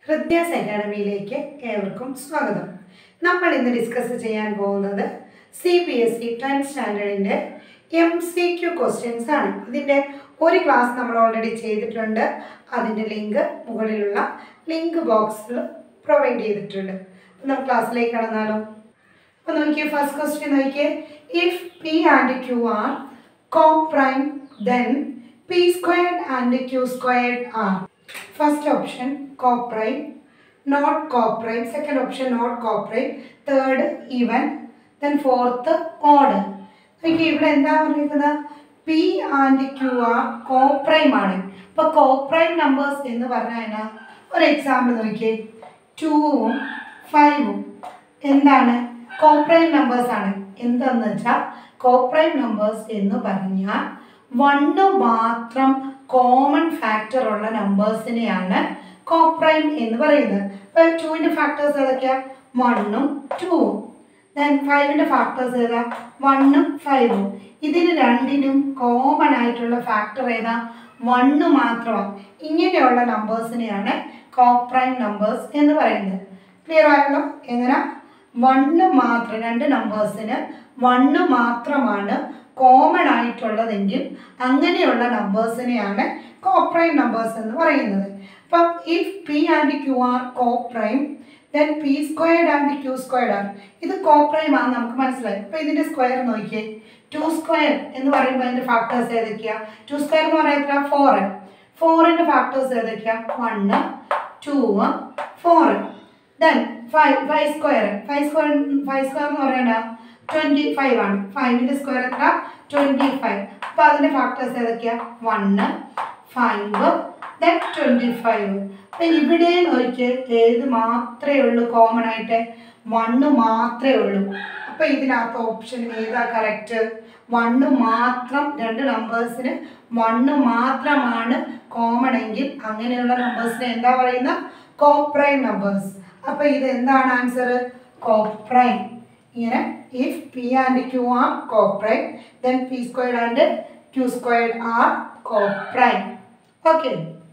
ഹൃദ്യാസ് അക്കാഡമിയിലേക്ക് ഏവർക്കും സ്വാഗതം നമ്മൾ ഇന്ന് ഡിസ്കസ് ചെയ്യാൻ പോകുന്നത് C B S E tenth സ്റ്റാൻഡേർഡിൻ്റെ എം സി ക്യു ക്വസ്റ്റ്യൻസ് ആണ് ഇതിൻ്റെ ഒരു ക്ലാസ് നമ്മൾ ഓൾറെഡി ചെയ്തിട്ടുണ്ട് അതിൻ്റെ ലിങ്ക് മുകളിലുള്ള ലിങ്ക് ബോക്സിൽ പ്രൊവൈഡ് ചെയ്തിട്ടുണ്ട് അപ്പോൾ നമുക്ക് ക്ലാസ്സിലേക്ക് കടന്നാലോ അപ്പോൾ നോക്കിയേ ഫസ്റ്റ് ക്വസ്റ്റ്യൻ നോക്കിയേ if P and Q are coprime then P squared and Q squared are first option coprime not coprime second option not coprime third even then fourth odd നോക്കി ഇവിടെ എന്താ പറയുന്നത് P and Q are coprime ആണ് അപ്പോൾ കോ prime numbers എന്ന് പറഞ്ഞാൽ എന്നാ ഒരു എക്സാമ്പിൾ നോക്കിയേ ടൂവും ഫൈവും എന്താണ് കോപ്രൈം നമ്പേഴ്സ് ആണ് എന്താന്ന് വെച്ചാൽ കോപ്രൈം നമ്പേഴ്സ് എന്ന് പറഞ്ഞാൽ വണ്ണ് മാത്രം കോമൺ ഫാക്ടർ ഉള്ള നമ്പേഴ്സിനെയാണ് കോപ്രൈം എന്ന് പറയുന്നത് ഇപ്പോൾ ടൂവിൻ്റെ ഫാക്ടേഴ്സ് ഏതൊക്കെയാ വണ്ണും ടൂവും ദെൻ ഫൈവിൻ്റെ ഫാക്ടേഴ്സ് ഏതാ വണ്ണും ഫൈവും ഇതിന് രണ്ടിനും കോമൺ ആയിട്ടുള്ള ഫാക്ടർ ഏതാ വണ്ണ് മാത്രമാണ് ഇങ്ങനെയുള്ള നമ്പേഴ്സിനെയാണ് കോപ്രൈം നമ്പേഴ്സ് എന്ന് പറയുന്നത് ക്ലിയർ ആയല്ലോ എങ്ങനെ വണ്ണ് മാത്രം രണ്ട് നമ്പേഴ്സിന് വണ്ണ് മാത്രമാണ് കോമൺ ആയിട്ടുള്ളതെങ്കിൽ അങ്ങനെയുള്ള നമ്പേഴ്സിനെയാണ് കോപ്രൈം നമ്പേഴ്സ് എന്ന് പറയുന്നത് അപ്പം if P and Q are coprime then P squared and Q squared are ഇത് കോപ്രൈം ആണ് നമുക്ക് മനസ്സിലായി അപ്പം ഇതിൻ്റെ സ്ക്വയർ നോക്കിയേ ടു സ്ക്വയർ എന്ന് പറയുമ്പോൾ അതിൻ്റെ ഫാക്ടേഴ്സ് ഏതൊക്കെയാണ് ടു സ്ക്വയർ എന്ന് പറയുന്നത് എത്ര ഫോർ ഫോറിൻ്റെ ഫാക്ടേഴ്സ് ഏതൊക്കെയാണ് one two four then five five square five square five square എന്ന് പറയണ ട്വൻറ്റി ഫൈവ് ആണ് ഫൈവിൻ്റെ സ്ക്വയർ എത്ര ട്വൻറ്റി ഫൈവ് അപ്പോൾ അതിൻ്റെ ഫാക്ടേഴ്സ് ഏതൊക്കെയാണ് one five then twenty five അപ്പം ഇവിടെ നോക്കിയാൽ ഏത് മാത്രമേ ഉള്ളൂ കോമൺ ആയിട്ട് വണ്ണ് മാത്രമേ ഉള്ളൂ അപ്പോൾ ഇതിനകത്ത് ഓപ്ഷൻ ഏതാ കറക്റ്റ് വണ്ണ് മാത്രം രണ്ട് നമ്പേഴ്സിന് വണ്ണ് മാത്രമാണ് കോമൺ എങ്കിൽ അങ്ങനെയുള്ള നമ്പേഴ്സിനെ എന്താ പറയുന്ന കോപ്രൈം നമ്പേഴ്സ് അപ്പോൾ ഇത് എന്താണ് ആൻസർ കോപ്രൈം ഇങ്ങനെ if P and Q are coprime then P squared and Q squared are coprime okay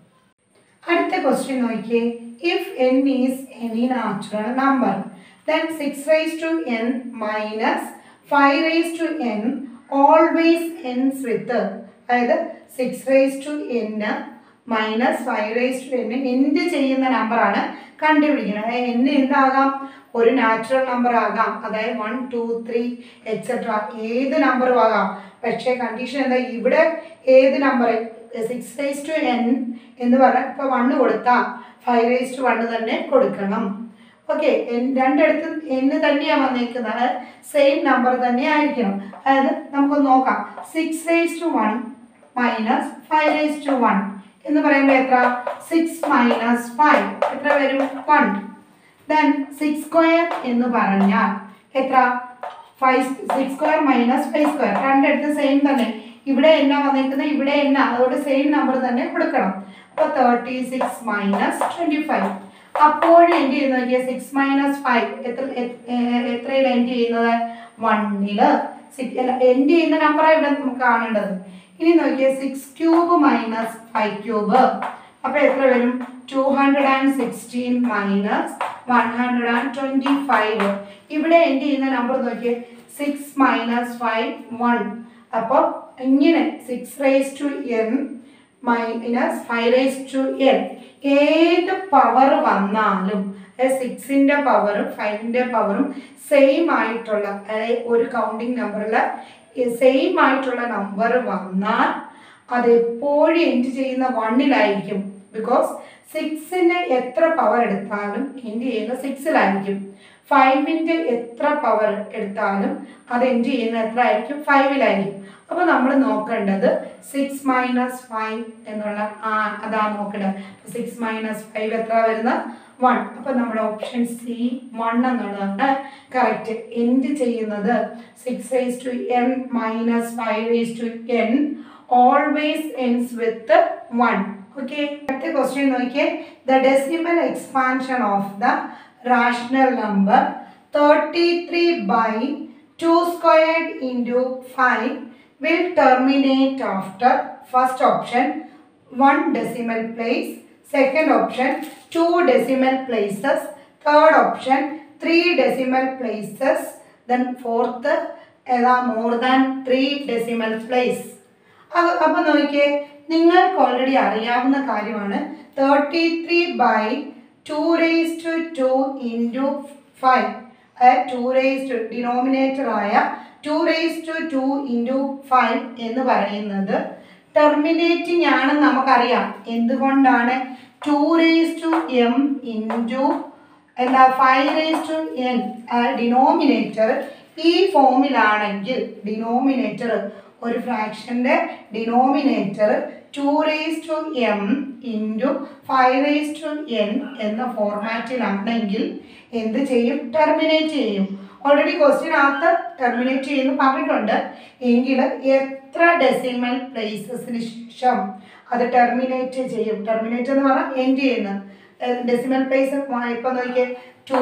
അടുത്ത ക്വസ്റ്റ്യൻ നോക്കിയേ if N is any natural number then six raise to N minus five raise to N always ends with അതായത് six raise to N minus five raise to N എന്ത് ചെയ്യുന്ന നമ്പറാണ് കണ്ടുപിടിക്കുന്നത് അതായത് N എന്താകാം ഒരു natural number ആകാം അതായത് one two three etcetera ഏത് നമ്പറും ആകാം പക്ഷേ കണ്ടീഷൻ എന്താ ഇവിടെ ഏത് number six raise to N എന്ന് പറഞ്ഞാൽ ഇപ്പോൾ വണ്ണ് കൊടുത്താൽ ഫൈവ് റേസ് ടു വണ്ണ് തന്നെ കൊടുക്കണം ഓക്കെ രണ്ടിടത്തും എന്ന് തന്നെയാണ് വന്നേക്കുന്നത് സെയിം നമ്പർ തന്നെ ആയിരിക്കണം അതായത് നമുക്ക് നോക്കാം six raise to one minus five raise to one എന്ന് പറയുമ്പോൾ എത്ര സിക്സ് മൈനസ് ഫൈവ് എത്ര വരും വൺ ദെൻ സിക്സ് സ്ക്വയർ എന്ന് പറഞ്ഞാൽ എത്ര five six square minus five square രണ്ടിടത്ത് സെയിം തന്നെ ഇവിടെ എന്നാ വന്നേക്കുന്നത് ഇവിടെ എന്നാ അതുകൊണ്ട് സെയിം നമ്പർ തന്നെ കൊടുക്കണം അപ്പോൾ thirty six minus twenty five അപ്പോഴും എൻഡ് ചെയ്യുന്നത് നോക്കിയാൽ സിക്സ് മൈനസ് ഫൈവ് എത്ര എത്രയിൽ എൻഡ് ചെയ്യുന്നത് വണ്ണില് എൻഡ് ചെയ്യുന്ന നമ്പറാണ് ഇവിടെ നമുക്ക് കാണേണ്ടത് ഇനി നോക്കിയാൽ six cube minus five cube അപ്പോൾ എത്ര വരും two hundred and sixteen minus one hundred and twenty five ഇവിടെ എൻഡ് ചെയ്യുന്ന നമ്പർ നോക്കിയാൽ സിക്സ് മൈനസ് ഫൈവ് വൺ അപ്പോൾ ഇങ്ങനെ six raise to N minus five raise to N ഏത് പവർ വന്നാലും സിക്സിൻ്റെ പവറും ഫൈവിൻ്റെ പവറും സെയിം ആയിട്ടുള്ള അതായത് ഒരു കൗണ്ടിങ് നമ്പറിൽ സെയിം ആയിട്ടുള്ള നമ്പർ വന്നാൽ അത് എപ്പോഴും എൻഡ് ചെയ്യുന്ന വണ്ണിലായിരിക്കും ബിക്കോസ് സിക്സിന് എത്ര പവർ എടുത്താലും എൻഡ് ചെയ്യുന്ന സിക്സിലായിരിക്കും ഫൈവിൻ്റെ എത്ര പവർ എടുത്താലും അത് എൻഡ് ചെയ്യുന്ന എത്ര ആയിരിക്കും ഫൈവിലായിരിക്കും അപ്പോൾ നമ്മൾ നോക്കേണ്ടത് സിക്സ് മൈനസ് ഫൈവ് എന്നുള്ള ആ അതാണ് നോക്കേണ്ടത് സിക്സ് മൈനസ് ഫൈവ് എത്ര വരുന്നത് വൺ അപ്പോൾ നമ്മുടെ ഓപ്ഷൻ സി വൺ എന്നുള്ളതാണ് കറക്റ്റ് എൻഡ് ചെയ്യുന്നത് six raise to N minus five raise to N always ends with one okay അടുത്ത ക്വസ്റ്റ്യൻ നോക്കിയേ the decimal expansion of the rational number thirty three by two squared into five will terminate after first option one decimal place second option two decimal places third option three decimal places then fourth ഏതാ more than three decimal place അത് അപ്പോൾ നോക്കിയേ നിങ്ങൾക്ക് already അറിയാവുന്ന കാര്യമാണ് thirty three by two raise to two into five two raise two denominator ആയ two raise to two into five എന്ന് പറയുന്നത് ടെർമിനേറ്റിംഗ് ആണെന്ന് നമുക്കറിയാം എന്തുകൊണ്ടാണ് two raise two M into എന്താ five raise to N denominator ഈ ഫോമിലാണെങ്കിൽ ഡിനോമിനേറ്റർ ഒരു ഫ്രാക്ഷൻ്റെ denominator two raise two M into five raise to N എന്ന ഫോർമാറ്റിലാണെങ്കിൽ എന്ത് ചെയ്യും ടെർമിനേറ്റ് ചെയ്യും ഓൾറെഡി ക്വസ്റ്റ്യനകത്ത് ടെർമിനേറ്റ് ചെയ്യുന്നു പറഞ്ഞിട്ടുണ്ട് എങ്കിൽ എത്ര ഡെസിമൽ പ്ലേസസിന് ശേഷം അത് ടെർമിനേറ്റ് ചെയ്യും ടെർമിനേറ്റ് എന്ന് പറഞ്ഞാൽ എൻഡ് ചെയ്യുന്നത് ഡെസിമൽ പ്ലേസ് ഇപ്പം നോക്കിയേ two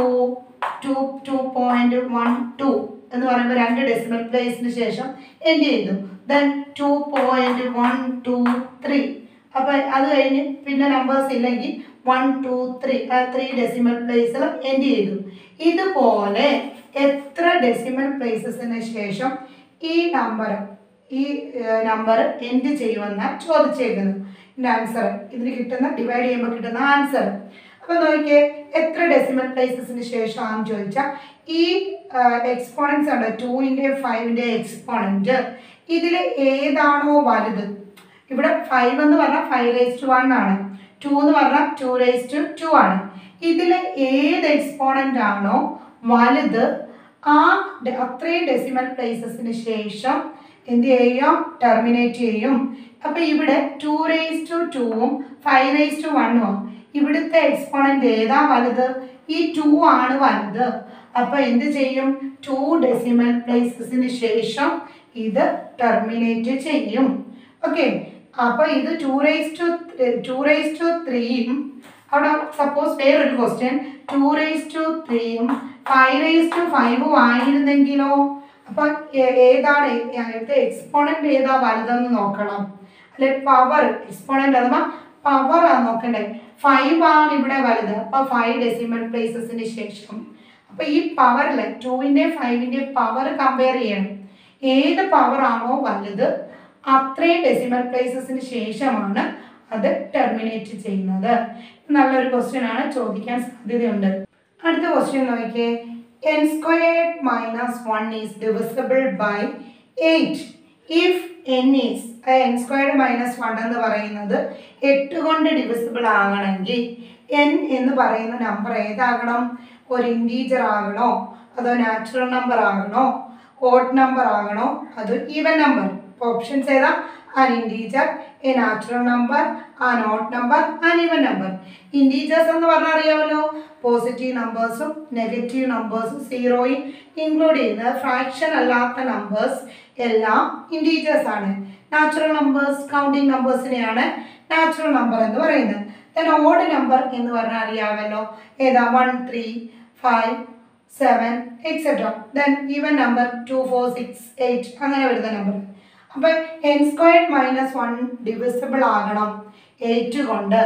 two two point one two എന്ന് പറയുമ്പോൾ രണ്ട് ഡെസിമൽ പ്ലേസിന് ശേഷം എൻഡ് ചെയ്തു then two point one two three അപ്പോൾ അത് കഴിഞ്ഞ് പിന്നെ നമ്പേഴ്സ് ഇല്ലെങ്കിൽ വൺ ടു ത്രീ ആ ത്രീ ഡെസിമൽ പ്ലേസിൽ എൻഡ് ചെയ്തു ഇതുപോലെ എത്ര ഡെസിമൽ പ്ലേസസിന് ശേഷം ഈ നമ്പർ ഈ നമ്പർ എൻഡ് ചെയ്യുമെന്നാണ് ചോദിച്ചേക്കുന്നത് ഇതിൻ്റെ ആൻസർ ഇതിന് കിട്ടുന്ന ഡിവൈഡ് ചെയ്യുമ്പോൾ കിട്ടുന്ന ആൻസർ അപ്പോൾ നോക്കിയേ എത്ര ഡെസിമൽ പ്ലേസസിന് ശേഷമാണെന്ന് ചോദിച്ചാൽ ഈ എക്സ്പോണൻസ് ഉണ്ട് ടൂവിൻ്റെ ഫൈവിൻ്റെ എക്സ്പോണൻറ്റ് ഇതിൽ ഏതാണോ വലുത് ഇവിടെ ഫൈവ് എന്ന് പറഞ്ഞാൽ ഫൈവ് റേസ് ടു വൺ ആണ് ടു എന്ന് പറഞ്ഞാൽ ടു റേസ് ടു ടു ആണ് ഇതിൽ ഏത് എക്സ്പോണൻ്റ് ആണോ വലുത് ആ ഡെ- അത്രയും ഡെസിമൽ പ്ലേസസിന് ശേഷം എന്ത് ചെയ്യും ടെർമിനേറ്റ് ചെയ്യും അപ്പോൾ ഇവിടെ ടു റേസ് ടു ടൂവും ഫൈവ് റേസ് ടു വണ്ണും ഇവിടുത്തെ എക്സ്പോണൻ്റ് ഏതാ വലുത് ഈ ടു ആണ് വലുത് അപ്പോൾ എന്ത് ചെയ്യും ടു ഡെസിമൽ പ്ലേസസിന് ശേഷം ഇത് ടെർമിനേറ്റ് ചെയ്യും ഓക്കെ അപ്പോൾ ഇത് two raise to two raise to ത്രീയും അവിടെ സപ്പോസ് വേറൊരു ക്വസ്റ്റ്യൻ ടു റേസ് ടു ത്രീയും ഫൈവ് റേസ് ടു ഫൈവും ആയിരുന്നെങ്കിലോ അപ്പം ഏ- ഏതാണ് ഇവിടുത്തെ എക്സ്പോണൻ്റ് ഏതാ വലുതെന്ന് നോക്കണം അല്ലെ പവർ എക്സ്പോണൻ്റ് അഥവാ പവർ ആണ് നോക്കണ്ടേ ഫൈവ് ആണ് ഇവിടെ വലുത് അപ്പോൾ ഫൈവ് ഡെസിമൽ പ്ലേസസിന് ശേഷം അപ്പോൾ ഈ പവറിൽ ടൂവിൻ്റെ ഫൈവിൻ്റെ പവർ കമ്പയർ ചെയ്യണം ഏത് പവർ ആണോ വലുത് അത്രയും ഡെസിമൽ പ്ലേസസിന് ശേഷമാണ് അത് ടെർമിനേറ്റ് ചെയ്യുന്നത് നല്ലൊരു ക്വസ്റ്റ്യൻ ആണ് ചോദിക്കാൻ സാധ്യതയുണ്ട് അടുത്ത ക്വസ്റ്റ്യൻ നോക്കിയേ N squared minus one is divisible by eight if N is N squared minus one എന്ന് പറയുന്നത് എട്ട് കൊണ്ട് ഡിവിസിബിൾ ആകണമെങ്കിൽ എൻ എന്ന് പറയുന്ന നമ്പർ ഏതാകണം ഒരു ഇൻറ്റീജർ ആകണോ അതോ നാച്ചുറൽ നമ്പർ ആകണോ ഓഡ് നമ്പർ ആകണോ അതോ ഈവൻ നമ്പർ ഓപ്ഷൻസ് ഏതാ an integer a natural number an odd number an even number integers എന്ന് പറഞ്ഞാൽ അറിയാമല്ലോ പോസിറ്റീവ് നമ്പേഴ്സും നെഗറ്റീവ് നമ്പേഴ്സും സീറോയും ഇൻക്ലൂഡ് ചെയ്യുന്നത് ഫ്രാക്ഷൻ അല്ലാത്ത നമ്പേഴ്സ് എല്ലാം ഇൻറ്റീജേഴ്സ് ആണ് നാച്ചുറൽ നമ്പേഴ്സ് കൗണ്ടിങ് നമ്പേഴ്സിനെയാണ് നാച്ചുറൽ നമ്പർ എന്ന് പറയുന്നത് ദെൻ ഓഡ് നമ്പർ എന്ന് പറഞ്ഞാൽ അറിയാമല്ലോ ഏതാ one three five seven etcetera then even number two four six eight അങ്ങനെ വരുന്ന നമ്പർ അപ്പോൾ n squared minus one divisible ആകണം എയ്റ്റ് കൊണ്ട്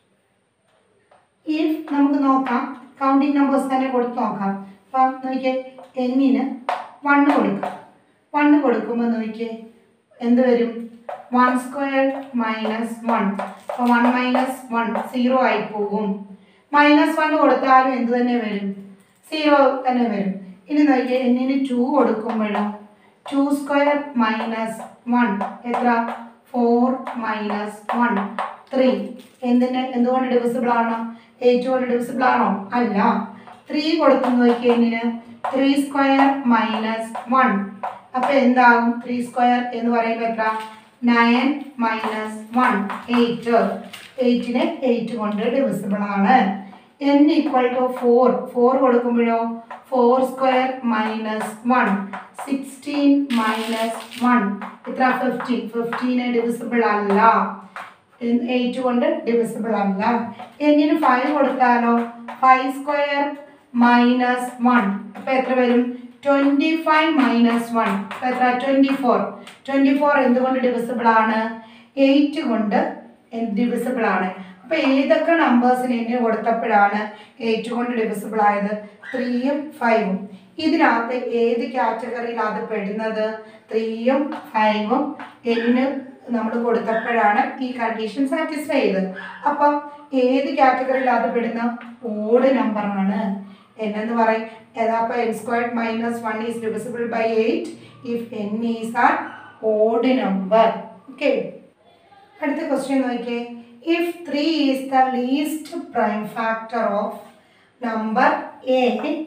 ഇഫ് നമുക്ക് നോക്കാം കൗണ്ടിങ് നമ്പേഴ്സ് തന്നെ കൊടുത്ത് നോക്കാം അപ്പം നോക്കിയേ എന്നിന് വണ്ണ് കൊടുക്കാം വണ്ണ് കൊടുക്കുമ്പോൾ നോക്കിയേ എന്ത് വരും വൺ സ്ക്വയർ മൈനസ് വൺ അപ്പോൾ വൺ മൈനസ് വൺ സീറോ ആയി പോകും മൈനസ് വൺ കൊടുത്താലും എന്ത് തന്നെ വരും സീറോ തന്നെ വരും ഇനി നോക്കിയേ എന്നിന് ടു കൊടുക്കുമ്പോഴോ ടു സ്ക്വയർ മൈനസ് വൺ എത്ര ഫോർ മൈനസ് വൺ ത്രീ എന്തിന് എന്തുകൊണ്ട് ഡിവിസിബിൾ ആണോ എയ്റ്റ് കൊണ്ട് ഡിവിസിബിൾ ആണോ അല്ല ത്രീ കൊടുക്കുന്നു നോക്കിയതിന് ത്രീ സ്ക്വയർ മൈനസ് വൺ അപ്പോൾ എന്താകും ത്രീ സ്ക്വയർ എന്ന് പറയുമ്പോൾ എത്ര നയൻ മൈനസ് വൺ എയ്റ്റ് എയ്റ്റിന് എയ്റ്റ് കൊണ്ട് ഡിവിസിബിൾ ആണ് n equal to four four കൊടുക്കുമ്പോഴോ four square minus one sixteen minus one ഇത്ര ഫിഫ്റ്റീൻ ഫിഫ്റ്റീന് ഡിവിസിബിൾ അല്ല എയ്റ്റ് കൊണ്ട് ഡിവിസിബിൾ അല്ല എന്നിന് ഫൈവ് കൊടുത്താലോ ഫൈവ് സ്ക്വയർ മൈനസ് വൺ അപ്പം എത്ര വരും ട്വൻറ്റി ഫൈവ് മൈനസ് വൺ അപ്പം എത്ര ട്വൻറ്റി ഫോർ ട്വൻറ്റി ഫോർ എന്തുകൊണ്ട് ഡിവിസിബിൾ ആണ് എയ്റ്റ് കൊണ്ട് ഡിവിസിബിൾ ആണ് അപ്പോൾ ഏതൊക്കെ നമ്പേഴ്സിന് എന്നെ കൊടുത്തപ്പോഴാണ് എയ്റ്റ് കൊണ്ട് ഡിവിസിബിൾ ആയത് ത്രീയും ഫൈവും ഇതിനകത്ത് ഏത് കാറ്റഗറിയിലാണ് അത് പെടുന്നത് ത്രീയും ഫൈവും എന്ന് നമ്മൾ കൊടുത്തപ്പോഴാണ് ഈ കണ്ടീഷൻ സാറ്റിസ്ഫൈ ചെയ്തത് അപ്പം ഏത് കാറ്റഗറിയിലാണ് അത് പെടുന്ന ഓഡ് നമ്പറാണ് എന്നെന്ന് പറയും ഏതാപ്പോൾ n squared minus one is divisible by eight if N is are odd number okay അടുത്ത ക്വസ്റ്റ്യൻ നോക്കിയേ if three is the least prime factor of number a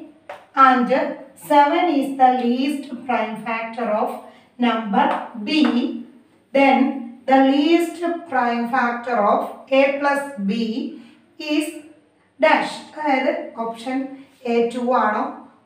and seven is the least prime factor of number b then the least prime factor of a plus b is dash അതായത് option a two ആണോ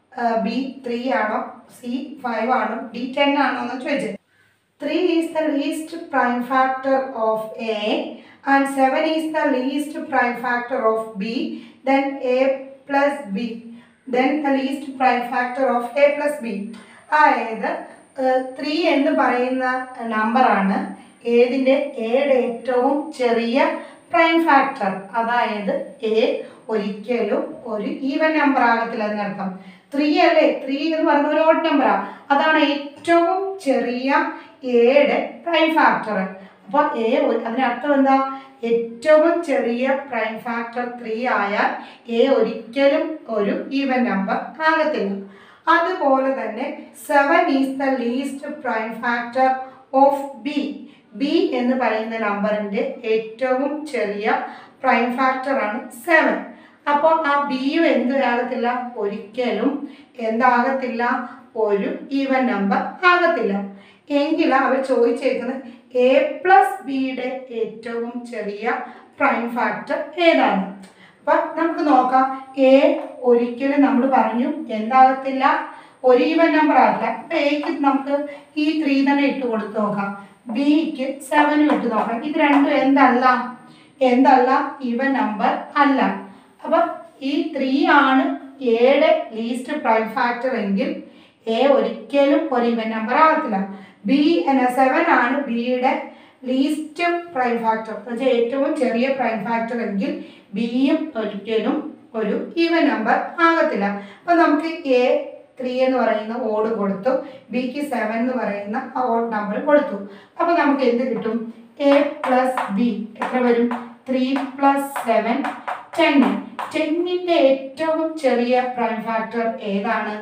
b three ആണോ c five ആണോ d ten ആണോ എന്ന് ചോദിച്ചത് three is the least prime factor of a and seven is the least prime factor of b then a plus b then the least prime factor of a plus b അതായത് three എന്ന് പറയുന്ന നമ്പറാണ് ഏതിൻ്റെ എയുടെ ഏറ്റവും ചെറിയ prime factor അതായത് A ഒരിക്കലും ഒരു ഈവൻ നമ്പർ ആകത്തില്ല എന്നർത്ഥം ത്രീ അല്ലേ ത്രീ എന്ന് പറയുന്ന ഒരു ഓഡ് നമ്പറാണ് അതാണ് ഏറ്റവും ചെറിയ എയുടെ പ്രൈം ഫാക്ടർ അപ്പോൾ എ അതിനർത്ഥം എന്താ ഏറ്റവും ചെറിയ പ്രൈം ഫാക്ടർ ത്രീ ആയാൽ എ ഒരിക്കലും ഒരു ഈവൻ നമ്പർ ആകത്തില്ല അതുപോലെ തന്നെ seven is the least prime factor of b b എന്ന് പറയുന്ന നമ്പറിൻ്റെ ഏറ്റവും ചെറിയ പ്രൈം ഫാക്ടറാണ് സെവൻ അപ്പോൾ ആ ബിയും എന്താകത്തില്ല ഒരിക്കലും എന്താകത്തില്ല ഒരു ഈവൻ നമ്പർ ആകത്തില്ല എങ്കിൽ അവർ ചോദിച്ചേക്കുന്നത് എ പ്ലസ് ബിയുടെ ഏറ്റവും ചെറിയ പ്രൈം ഫാക്ടർ ഏതാണ് അപ്പം നമുക്ക് നോക്കാം എ ഒരിക്കലും നമ്മൾ പറഞ്ഞു എന്താകത്തില്ല ഒരു ഈവൻ നമ്പർ ആകില്ല അപ്പം എക്ക് നമുക്ക് ഈ ത്രീ തന്നെ ഇട്ട് കൊടുത്ത് നോക്കാം ബിക്ക് സെവനും ഇട്ട് നോക്കാം ഇത് രണ്ടും എന്തല്ല എന്തല്ല ഈവൻ നമ്പർ അല്ല അപ്പം ഈ ത്രീ ആണ് എയുടെ ലീസ്റ്റ് പ്രൈം ഫാക്ടർ എങ്കിൽ എ ഒരിക്കലും ഒരു ഈവൻ നമ്പർ ആകത്തില്ല ബി എന്ന സെവൻ ആണ് ബിയുടെ ലീസ്റ്റ് പ്രൈം ഫാക്ടർ എന്ന് വെച്ചാൽ ഏറ്റവും ചെറിയ പ്രൈം ഫാക്ടർ എങ്കിൽ ബിയും ഒരിക്കലും ഒരു ഈവൻ നമ്പർ ആകത്തില്ല അപ്പം നമുക്ക് എ ത്രീ എന്ന് പറയുന്ന ഓഡ് കൊടുത്തു ബിക്ക് സെവൻ എന്ന് പറയുന്ന ആ ഓഡ് നമ്പർ കൊടുത്തു അപ്പോൾ നമുക്ക് എന്ത് കിട്ടും എ പ്ലസ് ബി എത്ര വരും ത്രീ പ്ലസ് സെവൻ ടെന്ന് ടെന്നിൻ്റെ ഏറ്റവും ചെറിയ പ്രൈം ഫാക്ടർ ഏതാണ്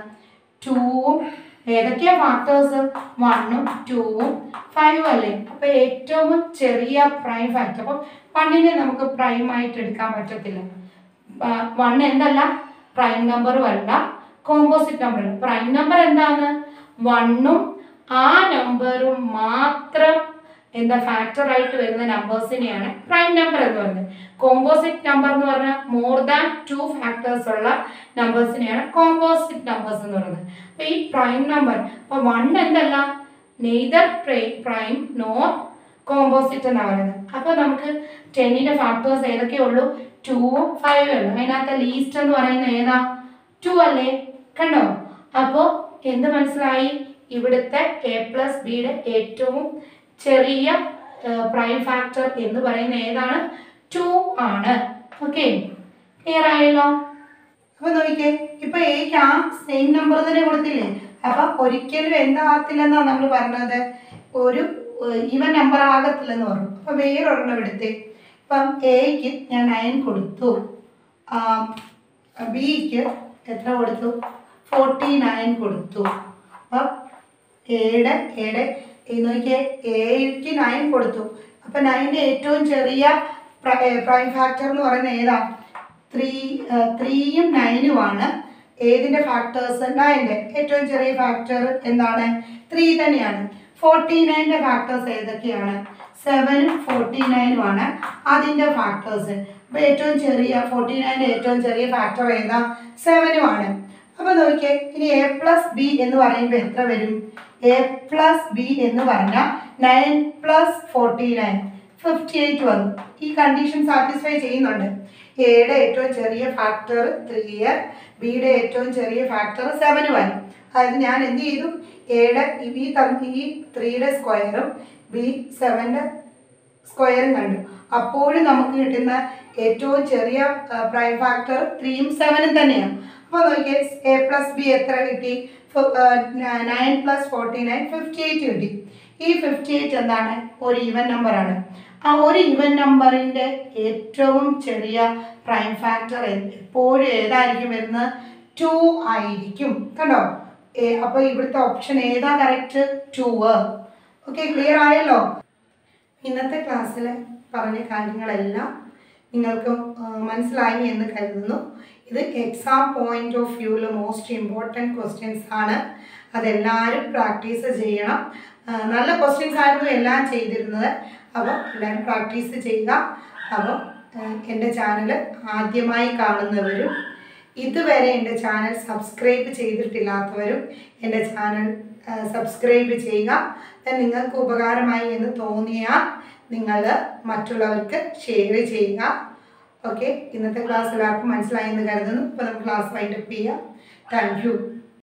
ടൂവും ഏതൊക്കെയാ ഫാക്ടേഴ്സ് വണ്ണും ടൂവും ഫൈവും അല്ലേ അപ്പൊ ഏറ്റവും ചെറിയ പ്രൈം ഫാക്ടർ അപ്പം വണ്ണിനെ നമുക്ക് പ്രൈം ആയിട്ട് എടുക്കാൻ പറ്റത്തില്ല വൺ എന്തല്ല പ്രൈം നമ്പറും അല്ല കോമ്പോസിറ്റ് നമ്പർ പ്രൈം നമ്പർ എന്താണ് വണ്ണും ആ നമ്പറും മാത്രം എന്താ ഫാക്ടർ ആയിട്ട് വരുന്ന നമ്പേഴ്സിനെയാണ് പ്രൈം നമ്പർ എന്ന് പറയുന്നത് കോമ്പോസിറ്റ് നമ്പർ എന്ന് പറഞ്ഞാൽ മോർ ദാൻ ടു ഫാക്ടേഴ്സ് ഉള്ള നമ്പേഴ്സിനെയാണ് കോമ്പോസിറ്റ് നമ്പേഴ്സ് എന്ന് പറയുന്നത് അപ്പൊ ഈ പ്രൈം നമ്പർ അപ്പൊ വൺ എന്തല്ല നെയ്തർ പ്രൈം നോർ കോമ്പോസിറ്റ് എന്നാണ് പറയുന്നത് അപ്പോൾ നമുക്ക് ടെന്നിന്റെ ഫാക്ടേഴ്സ് ഏതൊക്കെ ഉള്ളൂ ടൂവും ഫൈവും ഉള്ളൂ അതിനകത്ത് ലീസ്റ്റ് എന്ന് പറയുന്നത് ഏതാ ടു അല്ലേ കണ്ടോ അപ്പോൾ എന്ത് മനസ്സിലായി ഇവിടുത്തെ എ പ്ലസ് ബിയുടെ ഏറ്റവും ചെറിയ പ്രൈം ഫാക്ടർ എന്ന് പറയുന്ന ഏതാണ് ടു ആണ് ഓക്കെ ക്ലിയർ ആയല്ലോ അപ്പൊ നോക്കിക്കേ ഇപ്പൊ എക്ക് ആ സെയിം നമ്പർ തന്നെ കൊടുത്തില്ലേ അപ്പൊ ഒരിക്കലും എന്താകത്തില്ലെന്നാ നമ്മൾ പറഞ്ഞത് ഒരു ഈവൻ നമ്പർ ആകത്തില്ലെന്ന് പറഞ്ഞു അപ്പൊ വേറൊരെണ്ണം എടുത്തേ ഇപ്പം എക്ക് ഞാൻ നയൻ കൊടുത്തു ബിക്ക് എത്ര കൊടുത്തു ഫോർട്ടി നയൻ കൊടുത്തു അപ്പം എയുടെ എയുടെ നോക്കിയേ എക്ക് നയൻ കൊടുത്തു അപ്പം നയൻ്റെ ഏറ്റവും ചെറിയ പ്രൈം ഫാക്ടർ എന്ന് പറയുന്നത് ഏതാ ത്രീ ത്രീയും നയനുമാണ് ഏതിൻ്റെ ഫാക്ടേഴ്സ് നയൻ്റെ ഏറ്റവും ചെറിയ ഫാക്ടർ എന്താണ് ത്രീ തന്നെയാണ് ഫോർട്ടി നയൻ്റെ ഫാക്ടേഴ്സ് ഏതൊക്കെയാണ് സെവനും ഫോർട്ടി നയനും ആണ് അതിൻ്റെ ഫാക്ടേഴ്സ് അപ്പോൾ ഏറ്റവും ചെറിയ ഫോർട്ടി നയൻ്റെ ഏറ്റവും ചെറിയ ഫാക്ടർ ഏതാ സെവനും ആണ് അപ്പോൾ നോക്കിയേ ഇനി എ പ്ലസ് ബി എന്ന് പറയുമ്പോൾ എത്ര വരും എ പ്ലസ് ബി എന്ന് പറഞ്ഞാൽ nine plus forty nine fifty eight വന്നു ഈ കണ്ടീഷൻ സാറ്റിസ്ഫൈ ചെയ്യുന്നുണ്ട് എയുടെ ഏറ്റവും ചെറിയ ഫാക്ടർ ത്രീ ബിയുടെ ഏറ്റവും ചെറിയ ഫാക്ടർ സെവനുമായി അതായത് ഞാൻ എന്ത് ചെയ്തു എയുടെ ഈ തന്ന ഈ ത്രീയുടെ സ്ക്വയറും ബി സെവൻ്റെ സ്ക്വയറും കണ്ടു അപ്പോഴും നമുക്ക് കിട്ടുന്ന ഏറ്റവും ചെറിയ പ്രൈം ഫാക്ടർ ത്രീയും സെവനും തന്നെയാണ് അപ്പോൾ നോക്കിയേ എ പ്ലസ് ബി എത്ര കിട്ടി nine plus forty nine fifty eight കിട്ടി ഈ ഫിഫ്റ്റി എയ്റ്റ് എന്താണ് ഒരു ഈവൻ നമ്പറാണ് ആ ഒരു ഈവൻ നമ്പറിൻ്റെ ഏറ്റവും ചെറിയ പ്രൈം ഫാക്ടർ എപ്പോഴും ഏതായിരിക്കും വരുന്നത് ടു ആയിരിക്കും കണ്ടോ അപ്പോൾ ഇവിടുത്തെ ഓപ്ഷൻ ഏതാ കറക്റ്റ് ടു ഓക്കെ ക്ലിയർ ആയല്ലോ ഇന്നത്തെ ക്ലാസ്സിൽ പറഞ്ഞ കാര്യങ്ങളെല്ലാം നിങ്ങൾക്ക് ആ, മനസ്സിലായി എന്ന് കരുതുന്നു ഇത് എക്സാം പോയിന്റ് ഓഫ് വ്യൂവിൽ മോസ്റ്റ് ഇമ്പോർട്ടൻറ്റ് ക്വസ്റ്റ്യൻസ് ആണ് അതെല്ലാവരും പ്രാക്ടീസ് ചെയ്യണം ആ, നല്ല ക്വസ്റ്റ്യൻസ് ആയിരുന്നു എല്ലാം ചെയ്തിരുന്നത് അപ്പോൾ എല്ലാവരും പ്രാക്ടീസ് ചെയ്യുക അപ്പോൾ എൻ്റെ ചാനൽ ആദ്യമായി കാണുന്നവരും ഇതുവരെ എൻ്റെ ചാനൽ സബ്സ്ക്രൈബ് ചെയ്തിട്ടില്ലാത്തവരും എൻ്റെ ചാനൽ സബ്സ്ക്രൈബ് ചെയ്യുക then നിങ്ങൾക്ക് ഉപകാരമായി എന്ന് തോന്നിയാൽ നിങ്ങൾ മറ്റുള്ളവർക്ക് ഷെയർ ചെയ്യുക ഓക്കെ ഇന്നത്തെ ക്ലാസ് എല്ലാവർക്കും മനസ്സിലായി എന്ന് കരുതുന്നു അപ്പോൾ നമുക്ക് ക്ലാസ് വൈൻഡപ്പ് ചെയ്യാം താങ്ക് യു